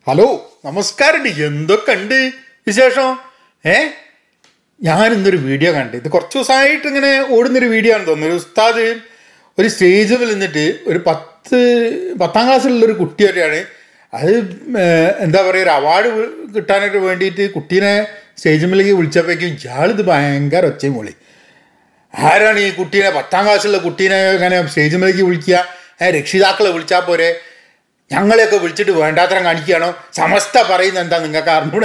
hello നമസ്കാരമുണ്ട് എന്തൊക്കെ ഉണ്ട് വിശേഷം ഏ ഞാനിന്നൊരു വീഡിയോ കണ്ടു ഇത് കുറച്ച് ദിവസമായിട്ട് ഇങ്ങനെ ഓടുന്നൊരു വീഡിയോ ആണെന്ന് തോന്നുന്നു ഒരു ഉസ്താദ് ഒരു സ്റ്റേജിൽ നിന്നിട്ട് ഒരു പത്ത് പത്താം ക്ലാസ്സിലുള്ളൊരു കുട്ടിയൊക്കെയാണ് അത് ഏർ, എന്താ പറയുക ഒരു അവാർഡ് കിട്ടാനായിട്ട് വേണ്ടിയിട്ട് കുട്ടീനെ സ്റ്റേജിലേക്ക് വിളിച്ചപ്പോഴേക്കും ഇയാളിത് ഭയങ്കര ഒച്ചയും വിളി ആരാണ് ഈ കുട്ടീനെ പത്താം ക്ലാസ്സിലുള്ള കുട്ടീനെ ഇങ്ങനെ സ്റ്റേജിലേക്ക് വിളിക്കുക ഏ, രക്ഷിതാക്കളെ വിളിച്ചാൽ പോരെ ഞങ്ങളെയൊക്കെ വിളിച്ചിട്ട് വേണ്ടാത്തരം കാണിക്കുകയാണോ സമസ്ത പറയുന്നത് എന്താ നിങ്ങൾക്ക് അറിഞ്ഞൂടെ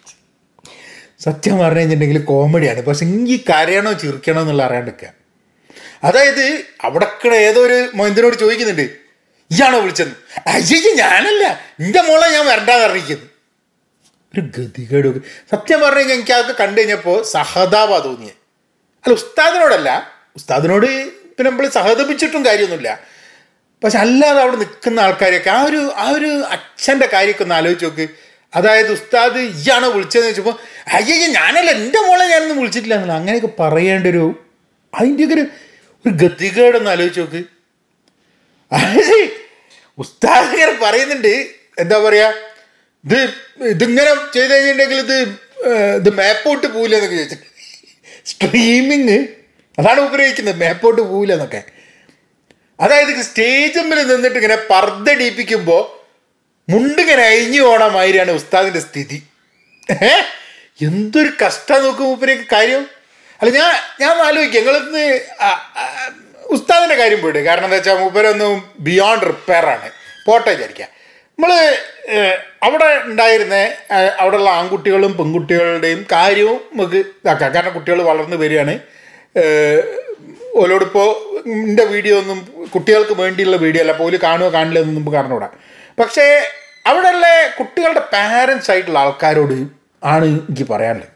സത്യം പറഞ്ഞു കഴിഞ്ഞിട്ടുണ്ടെങ്കിൽ കോമഡിയാണ് പക്ഷെ എങ്കിൽ കരയണോ ചിരിക്കണോ എന്നുള്ള അറിയാണ്ടിരിക്കുക അതായത് അവിടക്കടെ ഏതോ ഒരു മൊയന്തിനോട് ചോദിക്കുന്നുണ്ട് ഇയാണോ വിളിച്ചത് അയ്യോ ഞാനല്ല നിന്റെ മോളെ ഞാൻ വരണ്ടാന്ന് അറിയിക്കുന്നു ഒരു ഗതികേട് സത്യം പറഞ്ഞു കഴിഞ്ഞാൽ എനിക്ക് അതൊക്കെ കണ്ടു കഴിഞ്ഞപ്പോൾ സഹതാപാ തോന്നിയത് അല്ല ഉസ്താദിനോടല്ല ഉസ്താദിനോട് പിന്നെ നമ്മൾ സഹതപിച്ചിട്ടും കാര്യമൊന്നുമില്ല പക്ഷെ അല്ലാതെ അവിടെ നിൽക്കുന്ന ആൾക്കാരെയൊക്കെ ആ ഒരു ആ ഒരു അച്ഛൻ്റെ കാര്യമൊക്കെ ഒന്ന് ആലോചിച്ച് നോക്ക് അതായത് ഉസ്താദ് ഇയാണോ വിളിച്ചതെന്ന് വെച്ചപ്പോൾ അയ്യോ ഞാനല്ല എൻ്റെ മോളെ ഞാനൊന്നും വിളിച്ചിട്ടില്ല എന്നല്ല അങ്ങനെയൊക്കെ പറയേണ്ട ഒരു അതിൻ്റെയൊക്കെ ഒരു ഒരു ഗതികേടൊന്ന് ആലോചിച്ച് നോക്ക് അതായത് ഉസ്താദ് ഇങ്ങനെ പറയുന്നുണ്ട് എന്താ പറയാ ഇത് ഇതിങ്ങനെ ചെയ്ത് കഴിഞ്ഞിട്ടുണ്ടെങ്കിൽ ഇത് ഏർ, ഇത് മാപ്പോട്ട് പോവില്ല എന്നൊക്കെ ചോദിച്ചിട്ട് സ്ട്രീമിങ് അതാണ് ഉപയോഗിക്കുന്നത് മാപ്പോട്ട് പോവില്ല എന്നൊക്കെ അതായത് സ്റ്റേജിൽ നിന്നിട്ട് ഇങ്ങനെ പർദ്ദ ഡീപ്പിക്കുമ്പോൾ മുണ്ടിങ്ങനെ അഴിഞ്ഞു പോണ മാതിരിയാണ് ഉസ്താദിന്റെ സ്ഥിതി ഏ എന്തൊരു കഷ്ടം നോക്കും മൂപ്പരേക്ക് കാര്യം അല്ല ഞാൻ ഞാൻ ഒന്ന് ആലോചിക്കും ഞങ്ങളിന്ന് ഉസ്താദിന്റെ കാര്യം പോയിട്ട് കാരണം എന്താ വെച്ചാൽ മൂപ്പരൊന്നും ബിയോണ്ട് റിപ്പയർ ആണ് പോട്ടെ വിചാരിക്കാം നമ്മൾ അവിടെ ഉണ്ടായിരുന്ന ആ, അവിടെയുള്ള ആൺകുട്ടികളും പെൺകുട്ടികളുടെയും കാര്യവും നമുക്ക് ഇതാക്കാം കാരണം കുട്ടികൾ വളർന്നു വരികയാണ് ഏഹ്, ഓലോടിപ്പോൾ എൻ്റെ വീഡിയോ ഒന്നും കുട്ടികൾക്ക് വേണ്ടിയുള്ള വീഡിയോ അല്ല പോലും കാണുകയോ കാണില്ല എന്നൊന്നും നമുക്ക് അറിഞ്ഞൂടാ പക്ഷേ അവിടെയുള്ള കുട്ടികളുടെ പാരൻസ് ആയിട്ടുള്ള ആൾക്കാരോട് ആണ് എനിക്ക് പറയാനുള്ളത്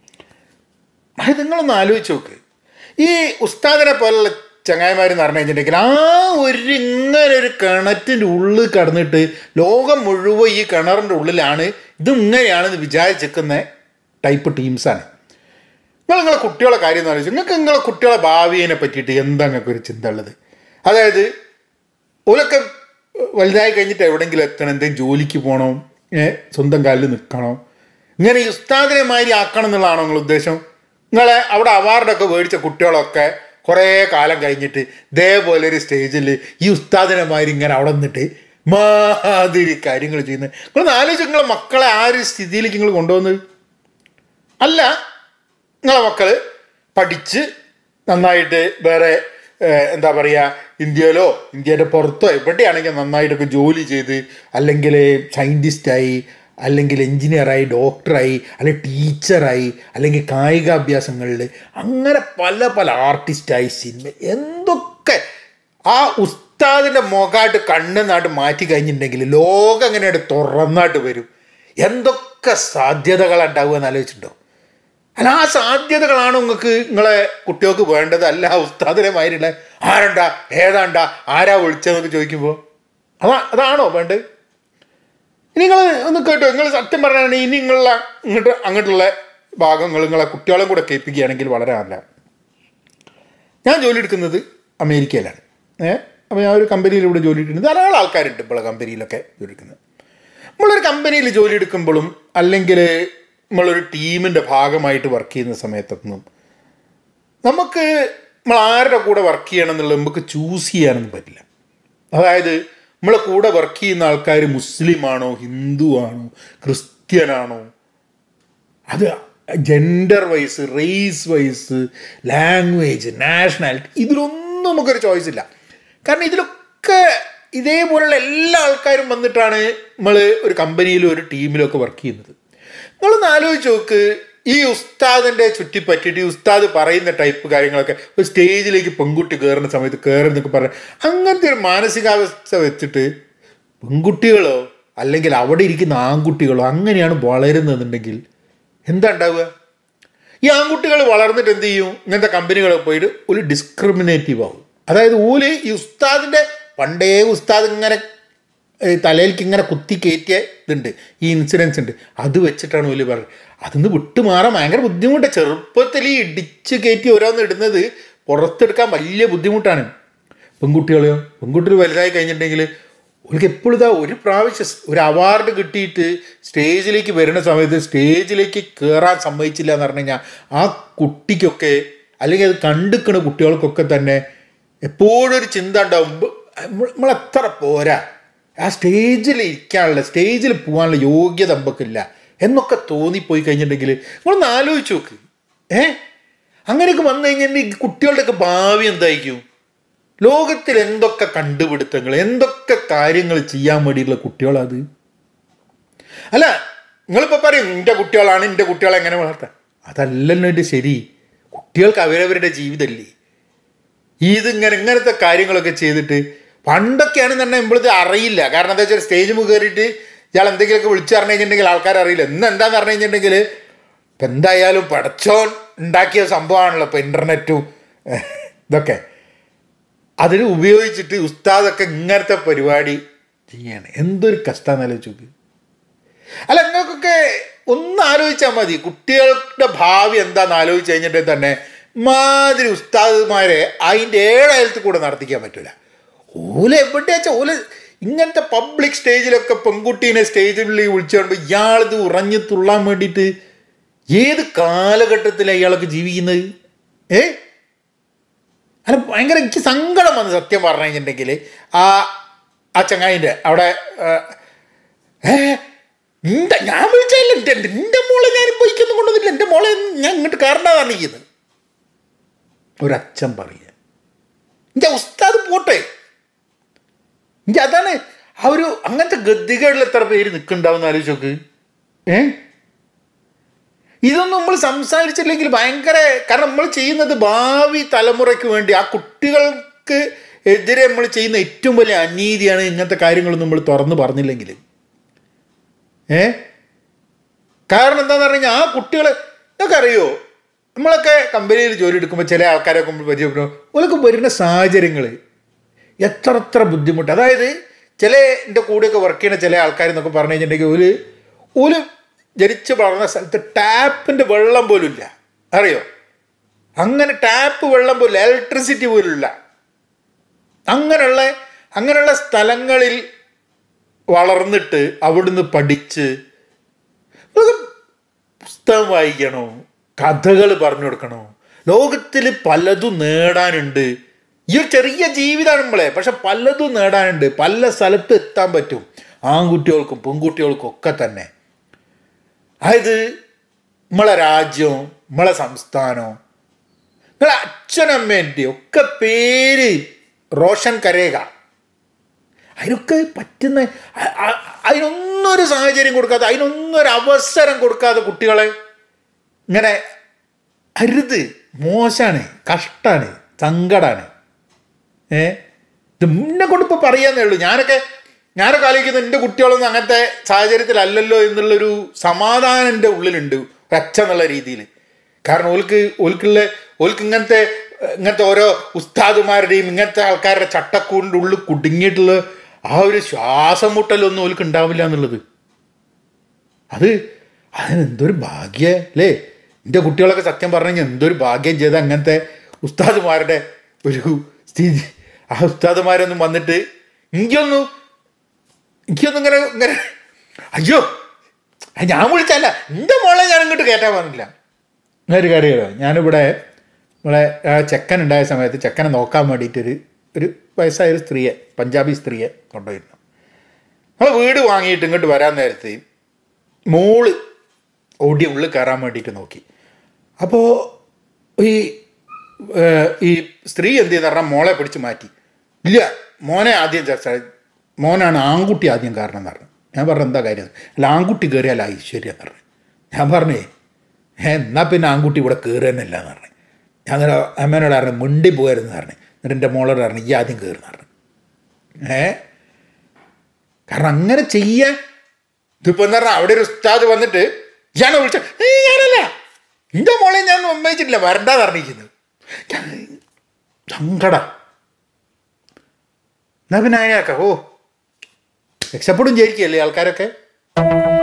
അത് നിങ്ങളൊന്ന് ആലോചിച്ച് നോക്ക് ഈ ഉസ്താദിനെ പോലുള്ള ചങ്ങായിമാർ എന്ന് പറഞ്ഞു കഴിഞ്ഞിട്ടുണ്ടെങ്കിൽ ആ ഒരു ഇങ്ങനെ ഒരു കിണറ്റിൻ്റെ ഉള്ളിൽ കിടന്നിട്ട് ലോകം മുഴുവൻ ഈ കിണറിൻ്റെ ഉള്ളിലാണ് ഇത് ഇങ്ങനെയാണെന്ന് വിചാരിച്ചിരിക്കുന്ന ടൈപ്പ് ടീംസാണ് നിങ്ങൾ നിങ്ങളെ കുട്ടികളെ കാര്യം എന്ന് ആലോചിച്ചു നിങ്ങൾക്ക് നിങ്ങളെ കുട്ടികളെ ഭാവിയെ പറ്റിയിട്ട് എന്താ നിങ്ങൾക്ക് ഒരു ചിന്ത ഉള്ളത് അതായത് ഓലൊക്കെ വലുതായി കഴിഞ്ഞിട്ട് എവിടെയെങ്കിലും എത്തണം എന്തെങ്കിലും ജോലിക്ക് പോകണോ ഏ സ്വന്തം കാലിൽ നിൽക്കണോ ഇങ്ങനെ ഈ ഉസ്താദിനെ മാതിരി ആക്കണം എന്നുള്ളതാണോ നിങ്ങൾ ഉദ്ദേശം നിങ്ങളെ അവിടെ അവാർഡൊക്കെ മേടിച്ച കുട്ടികളൊക്കെ കുറേ കാലം കഴിഞ്ഞിട്ട് ഇതേപോലെ ഒരു സ്റ്റേജിൽ ഈ ഉസ്താദിനെ മാതിരി ഇങ്ങനെ അവിടെ നിന്നിട്ട് മാതിരി കാര്യങ്ങൾ ചെയ്യുന്നത് നിങ്ങളൊന്ന് ആലോചിച്ച് നിങ്ങളെ മക്കളെ ആ ഒരു സ്ഥിതിയിലേക്ക് നിങ്ങൾ കൊണ്ടുവന്നത് അല്ല നിങ്ങളെ മക്കൾ പഠിച്ച് നന്നായിട്ട് വേറെ ഏഹ്, എന്താ പറയുക ഇന്ത്യയിലോ ഇന്ത്യയുടെ പുറത്തോ എവിടെയാണെങ്കിൽ നന്നായിട്ടൊക്കെ ജോലി ചെയ്ത് അല്ലെങ്കിൽ സയൻറ്റിസ്റ്റായി അല്ലെങ്കിൽ എഞ്ചിനീയറായി ഡോക്ടറായി അല്ലെങ്കിൽ ടീച്ചറായി അല്ലെങ്കിൽ കായികാഭ്യാസങ്ങളിൽ അങ്ങനെ പല പല ആർട്ടിസ്റ്റായി സിനിമ എന്തൊക്കെ ആ ഉസ്താദിൻ്റെ മുഖമായിട്ട് കണ്ണെന്നായിട്ട് മാറ്റി കഴിഞ്ഞിട്ടുണ്ടെങ്കിൽ ലോകം അങ്ങനെയായിട്ട് തുറന്നായിട്ട് വരും എന്തൊക്കെ സാധ്യതകൾ ഉണ്ടാവുക എന്ന് ആലോചിച്ചിട്ടുണ്ടോ അല്ല ആ സാധ്യതകളാണ് നിങ്ങൾക്ക് നിങ്ങളെ കുട്ടികൾക്ക് വേണ്ടത് അല്ല ഉസ്താദിനെ മാതിരിയുള്ള ആരുണ്ടാ ഏതാണ്ടാ ആരാ വിളിച്ചതെന്നൊക്കെ ചോദിക്കുമ്പോൾ അതാ അതാണോ വേണ്ടത് ഇനി നിങ്ങൾ ഒന്ന് കേട്ടോ നിങ്ങൾ സത്യം പറഞ്ഞാൽ ഇനി നിങ്ങളുള്ള ഇങ്ങോട്ട് അങ്ങോട്ടുള്ള ഭാഗങ്ങൾ നിങ്ങളെ കുട്ടികളെയും കൂടെ കേൾപ്പിക്കുകയാണെങ്കിൽ വളരെ നല്ല ഞാൻ ജോലി എടുക്കുന്നത് അമേരിക്കയിലാണ് ഏ അപ്പോൾ ഞാൻ ഒരു കമ്പനിയിൽ ഇവിടെ ജോലി എടുക്കുന്നത് ധാരാളം ആൾക്കാരുണ്ട് ഇപ്പോൾ കമ്പനിയിലൊക്കെ ജോലി എടുക്കുന്നത് നമ്മളൊരു കമ്പനിയിൽ ജോലി എടുക്കുമ്പോഴും അല്ലെങ്കിൽ നമ്മളൊരു ടീമിൻ്റെ ഭാഗമായിട്ട് വർക്ക് ചെയ്യുന്ന സമയത്തൊന്നും നമുക്ക് നമ്മൾ ആരുടെ കൂടെ വർക്ക് ചെയ്യണം എന്നുള്ളത് നമുക്ക് ചൂസ് ചെയ്യാനൊന്നും പറ്റില്ല അതായത് നമ്മളെ കൂടെ വർക്ക് ചെയ്യുന്ന ആൾക്കാർ മുസ്ലിമാണോ ഹിന്ദു ആണോ ക്രിസ്ത്യനാണോ അത് gender wise race wise language nationality ഇതിലൊന്നും നമുക്കൊരു ചോയ്സ് ഇല്ല കാരണം ഇതിലൊക്കെ ഇതേപോലുള്ള എല്ലാ ആൾക്കാരും വന്നിട്ടാണ് നമ്മൾ ഒരു കമ്പനിയിലും ഒരു ടീമിലും ഒക്കെ വർക്ക് ചെയ്യുന്നത് നിങ്ങളൊന്ന് ആലോചിച്ച് നോക്ക് ഈ ഉസ്താദിൻ്റെ ചുറ്റിപ്പറ്റിയിട്ട് ഈ ഉസ്താദ് പറയുന്ന ടൈപ്പ് കാര്യങ്ങളൊക്കെ ഒരു സ്റ്റേജിലേക്ക് പെൺകുട്ടി കയറുന്ന സമയത്ത് കയറുന്നൊക്കെ പറയാം അങ്ങനത്തെ ഒരു മാനസികാവസ്ഥ വെച്ചിട്ട് പെൺകുട്ടികളോ അല്ലെങ്കിൽ അവിടെ ഇരിക്കുന്ന ആൺകുട്ടികളോ അങ്ങനെയാണ് വളരുന്നതെന്നുണ്ടെങ്കിൽ എന്താ ഉണ്ടാവുക ഈ ആൺകുട്ടികൾ വളർന്നിട്ട് എന്ത് ചെയ്യും ഇങ്ങനത്തെ കമ്പനികളൊക്കെ പോയിട്ട് ഒരു ഡിസ്ക്രിമിനേറ്റീവ് ആവും അതായത് ഓല് ഈ ഉസ്താദിൻ്റെ പണ്ടേ ഉസ്താദ് ഇങ്ങനെ ഏഹ് തലയിലേക്ക് ഇങ്ങനെ കുത്തി കയറ്റിയ ഇതുണ്ട് ഈ ഇൻസിഡൻസ് ഉണ്ട് അത് വെച്ചിട്ടാണ് ഓല് പറയുന്നത് അതിന്ന് വിട്ടുമാറാൻ ഭയങ്കര ബുദ്ധിമുട്ട് ചെറുപ്പത്തിൽ ഈ ഇടിച്ച് കയറ്റി ഓരോന്ന് ഇടുന്നത് പുറത്തെടുക്കാൻ വലിയ ബുദ്ധിമുട്ടാണ് പെൺകുട്ടികളെയോ പെൺകുട്ടികൾ വലുതായി കഴിഞ്ഞിട്ടുണ്ടെങ്കിൽ ഓൾക്ക് എപ്പോഴും ഇതാ ഒരു പ്രാവശ്യം സ് ഒരു അവാർഡ് കിട്ടിയിട്ട് സ്റ്റേജിലേക്ക് വരുന്ന സമയത്ത് സ്റ്റേജിലേക്ക് കയറാൻ സമ്മതിച്ചില്ല എന്ന് പറഞ്ഞു കഴിഞ്ഞാൽ ആ കുട്ടിക്കൊക്കെ അല്ലെങ്കിൽ അത് കണ്ടിക്കുന്ന കുട്ടികൾക്കൊക്കെ തന്നെ എപ്പോഴും ഒരു ചിന്ത ഉണ്ടാവും "ബ- നമ്മൾ നമ്മളെത്ര പോരാ ആ സ്റ്റേജിൽ ഇരിക്കാനുള്ള സ്റ്റേജിൽ പോകാനുള്ള യോഗ്യത നമുക്കില്ല എന്നൊക്കെ തോന്നിപ്പോയി കഴിഞ്ഞിട്ടുണ്ടെങ്കിൽ നിങ്ങളൊന്ന് ആലോചിച്ച് നോക്ക് ഏ അങ്ങനെയൊക്കെ വന്നു കഴിഞ്ഞിട്ടുണ്ടെങ്കിൽ കുട്ടികളുടെയൊക്കെ ഭാവി എന്തായിരിക്കും ലോകത്തിൽ എന്തൊക്കെ കണ്ടുപിടുത്തങ്ങൾ എന്തൊക്കെ കാര്യങ്ങൾ ചെയ്യാൻ വേണ്ടിയിട്ടുള്ള കുട്ടികളത് അല്ല നിങ്ങളിപ്പോൾ പറയും എൻ്റെ കുട്ടികളാണ് എൻ്റെ കുട്ടികളെ എങ്ങനെ വളർത്താൻ അതല്ലല്ലോ എൻ്റെ ശരി കുട്ടികൾക്ക് അവരവരുടെ ജീവിതമല്ലേ ഇതിങ്ങനെ ഇങ്ങനത്തെ കാര്യങ്ങളൊക്കെ ചെയ്തിട്ട് പണ്ടൊക്കെയാണെന്ന് പറഞ്ഞാൽ നമ്മളിത് അറിയില്ല കാരണം എന്താ വെച്ചാൽ സ്റ്റേജ് മുഖ കയറിയിട്ട് ഇയാൾ എന്തെങ്കിലുമൊക്കെ വിളിച്ചു പറഞ്ഞു കഴിഞ്ഞിട്ടുണ്ടെങ്കിൽ ആൾക്കാർ അറിയില്ല ഇന്ന് എന്താന്ന് പറഞ്ഞു കഴിഞ്ഞിട്ടുണ്ടെങ്കിൽ ഇപ്പം എന്തായാലും പടച്ചോൻ ഉണ്ടാക്കിയ സംഭവമാണല്ലോ ഇപ്പം ഇൻ്റർനെറ്റും ഇതൊക്കെ അതിന് ഉപയോഗിച്ചിട്ട് ഉസ്താദൊക്കെ ഇങ്ങനത്തെ പരിപാടി ചെയ്യാണ് എന്തൊരു കഷ്ടമെന്ന് നോക്ക് അല്ല നിങ്ങൾക്കൊക്കെ ഒന്ന് ആലോചിച്ചാൽ മതി കുട്ടികളുടെ ഭാവി എന്താണെന്ന് ആലോചിച്ച് കഴിഞ്ഞിട്ട് തന്നെ മാതിരി ഉസ്താദുമാരെ അതിൻ്റെ ഏഴയലത്ത് കൂടെ നടത്തിക്കാൻ പറ്റില്ല ഓല എവിടെ വെച്ചാൽ ഓല ഇങ്ങനത്തെ പബ്ലിക് സ്റ്റേജിലൊക്കെ പെൺകുട്ടീനെ സ്റ്റേജിൽ വിളിച്ചുകൊണ്ട് ഇയാളിത് ഉറഞ്ഞു തുള്ളാൻ വേണ്ടിയിട്ട് ഏത് കാലഘട്ടത്തിലാണ് ഇയാളൊക്കെ ജീവിക്കുന്നത് ഏ അല്ല ഭയങ്കര എനിക്ക് സങ്കടം വന്നു സത്യം പറഞ്ഞു കഴിഞ്ഞിട്ടുണ്ടെങ്കിൽ ആ ആ ചങ്ങായിൻ്റെ അവിടെ ആ, ഏ നിന്റെ ഞാൻ വിളിച്ചല്ല എൻ്റെ നിന്റെ മോളെ ഞാൻ പോയിക്കൊന്നും കൊണ്ടൊന്നുമില്ല എൻ്റെ മോളെ ഞാൻ ഇങ്ങോട്ട് കയറേണ്ടതാണ് ഇരിക്കുന്നത് ഒരച്ഛൻ പറയുക എൻ്റെ ഉസ്താദ് പോട്ടെ എനിക്ക് അതാണ് ആ ഒരു അങ്ങനത്തെ ഗദ്ദികളിൽ എത്ര പേര് നിൽക്കുന്നുണ്ടാവും ആലോചിച്ച് നോക്ക് ഏ ഇതൊന്നും നമ്മൾ സംസാരിച്ചില്ലെങ്കിൽ ഭയങ്കര കാരണം നമ്മൾ ചെയ്യുന്നത് ഭാവി തലമുറയ്ക്ക് വേണ്ടി ആ കുട്ടികൾക്ക് എതിരെ നമ്മൾ ചെയ്യുന്ന ഏറ്റവും വലിയ അനീതിയാണ് ഇങ്ങനത്തെ കാര്യങ്ങളൊന്നും നമ്മൾ തുറന്നു പറഞ്ഞില്ലെങ്കിൽ ഏ കാരണം എന്താണെന്ന് പറഞ്ഞു കഴിഞ്ഞാൽ ആ കുട്ടികൾ നിങ്ങൾക്കറിയോ നമ്മളൊക്കെ കമ്പനിയിൽ ജോലി എടുക്കുമ്പോൾ ചില ആൾക്കാരൊക്കെ നമ്മൾ പരിചയപ്പെടും ഓലൊക്കെ വരുന്ന സാഹചര്യങ്ങൾ എത്ര എത്ര ബുദ്ധിമുട്ട് അതായത് ചില എൻ്റെ കൂടെയൊക്കെ വർക്ക് ചെയ്യുന്ന ചില ആൾക്കാർ എന്നൊക്കെ പറഞ്ഞു കഴിഞ്ഞിട്ടുണ്ടെങ്കിൽ ഒരു ഒരു ജനിച്ച് വളർന്ന സ്ഥലത്ത് ടാപ്പിൻ്റെ വെള്ളം പോലും ഇല്ല അറിയോ അങ്ങനെ ടാപ്പ് വെള്ളം പോലും ഇലക്ട്രിസിറ്റി പോലും ഇല്ല അങ്ങനെയുള്ള അങ്ങനെയുള്ള സ്ഥലങ്ങളിൽ വളർന്നിട്ട് അവിടുന്ന് പഠിച്ച് ഇതൊക്കെ പുസ്തകം വായിക്കണോ കഥകൾ പറഞ്ഞു കൊടുക്കണോ ലോകത്തിൽ പലതും നേടാനുണ്ട് ഈ ഒരു ചെറിയ ജീവിതമാണ് നമ്മളെ പക്ഷെ പലതും നേടാനുണ്ട് പല സ്ഥലത്ത് എത്താൻ പറ്റും ആൺകുട്ടികൾക്കും പെൺകുട്ടികൾക്കും ഒക്കെ തന്നെ അതായത് നമ്മളെ രാജ്യവും നമ്മളെ സംസ്ഥാനവും നിങ്ങളെ അച്ഛനമ്മേൻ്റെ ഒക്കെ പേര് റോഷൻ കരേക അതിനൊക്കെ പറ്റുന്ന അ- അ- അതിനൊന്നും ഒരു സാഹചര്യം കൊടുക്കാതെ അതിനൊന്നും ഒരു അവസരം കൊടുക്കാതെ കുട്ടികളെ ഇങ്ങനെ അരുത് മോശമാണ് കഷ്ടാണ് സങ്കടാണ് ഏ ഇത് എന്നെ കൊണ്ട് ഇപ്പോൾ പറയാന്നേ ഉള്ളൂ ഞാനൊക്കെ ഞാനൊക്കെ ആലോചിക്കുന്നത് എൻ്റെ കുട്ടികളൊന്നും അങ്ങനത്തെ സാഹചര്യത്തിലല്ലല്ലോ എന്നുള്ളൊരു സമാധാനം എൻ്റെ ഉള്ളിലുണ്ട് ഒരച്ച എന്നുള്ള രീതിയിൽ കാരണം ഓൽക്ക് ഓൽക്കുള്ള ഓൽക്ക് ഇങ്ങനത്തെ ഇങ്ങനത്തെ ഓരോ ഉസ്താദുമാരുടെയും ഇങ്ങനത്തെ ആൾക്കാരുടെ ചട്ടക്കൂടിൻ്റെ ഉള്ളിൽ കുടുങ്ങിയിട്ടുള്ള ആ ഒരു ശ്വാസം മുട്ടലൊന്നും ഓൽക്ക് ഉണ്ടാവില്ല എന്നുള്ളത് അത് അതിനെന്തൊരു ഭാഗ്യ അല്ലേ എൻ്റെ കുട്ടികളൊക്കെ സത്യം പറഞ്ഞു കഴിഞ്ഞാൽ എന്തൊരു ഭാഗ്യം ചെയ്ത അങ്ങനത്തെ ഉസ്താദുമാരുടെ ഒരു സ്ഥിതി ആ ഉസ്താദുമാരൊന്നും വന്നിട്ട് എനിക്കൊന്നും എനിക്കൊന്നും ഇങ്ങനെ ഇങ്ങനെ അയ്യോ അത് ഞാൻ വിളിച്ചല്ല എൻ്റെ മോളെ ഞാൻ ഇങ്ങോട്ട് കയറ്റാൻ പറഞ്ഞില്ല ഒരു കാര്യം ഞാനിവിടെ നമ്മളെ ആ ചെക്കൻ ഉണ്ടായ സമയത്ത് ചെക്കനെ നോക്കാൻ വേണ്ടിയിട്ടൊരു ഒരു വയസ്സായ ഒരു സ്ത്രീയെ പഞ്ചാബി സ്ത്രീയെ കൊണ്ടുപോയിരുന്നു നമ്മൾ വീട് വാങ്ങിയിട്ട് ഇങ്ങോട്ട് വരാൻ നേരത്ത് മോള് ഓടി ഉള്ളിൽ കയറാൻ വേണ്ടിയിട്ട് നോക്കി അപ്പോൾ ഈ ഏഹ്, ഈ സ്ത്രീ എന്ത് ചെയ്തെന്ന് പറഞ്ഞാൽ മോളെ പിടിച്ച് മാറ്റി ഇല്ല മോനെ ആദ്യം ചർച്ച മോനാണ് ആൺകുട്ടി ആദ്യം കാരണം എന്ന് പറഞ്ഞു ഞാൻ പറഞ്ഞു എന്താ കാര്യം അല്ല ആൺകുട്ടി കയറിയാൽ ഐശ്വര്യം എന്ന് പറഞ്ഞു ഞാൻ പറഞ്ഞേ ഏ എന്നാൽ പിന്നെ ആൺകുട്ടി ഇവിടെ കയറുന്നില്ല എന്ന് പറഞ്ഞു ഞാൻ അന്നേരം അമ്മേനോട് പറഞ്ഞു മുണ്ടി പോകരുതെന്ന് പറഞ്ഞു എന്നിട്ട് എൻ്റെ മോളോട് പറഞ്ഞു ഈ ആദ്യം കയറുന്ന പറഞ്ഞു ഏ കാരണം അങ്ങനെ ചെയ്യാൻ ഇതിപ്പോൾ എന്താ പറഞ്ഞാൽ അവിടെ ഒരു ഉസ്താദ് വന്നിട്ട് ഞാൻ വിളിച്ച ഏ ഞാനല്ല എൻ്റെ മോളെ ഞാൻ സമ്മതിച്ചിട്ടില്ല വരണ്ടാന്ന് പറഞ്ഞിരിക്കുന്നത് ഞാൻ സങ്കട എന്നാ പിന്നെ അതിനെയാക്കാം ഓ രക്ഷപ്പെടും ജയിക്കല്ലേ ആൾക്കാരൊക്കെ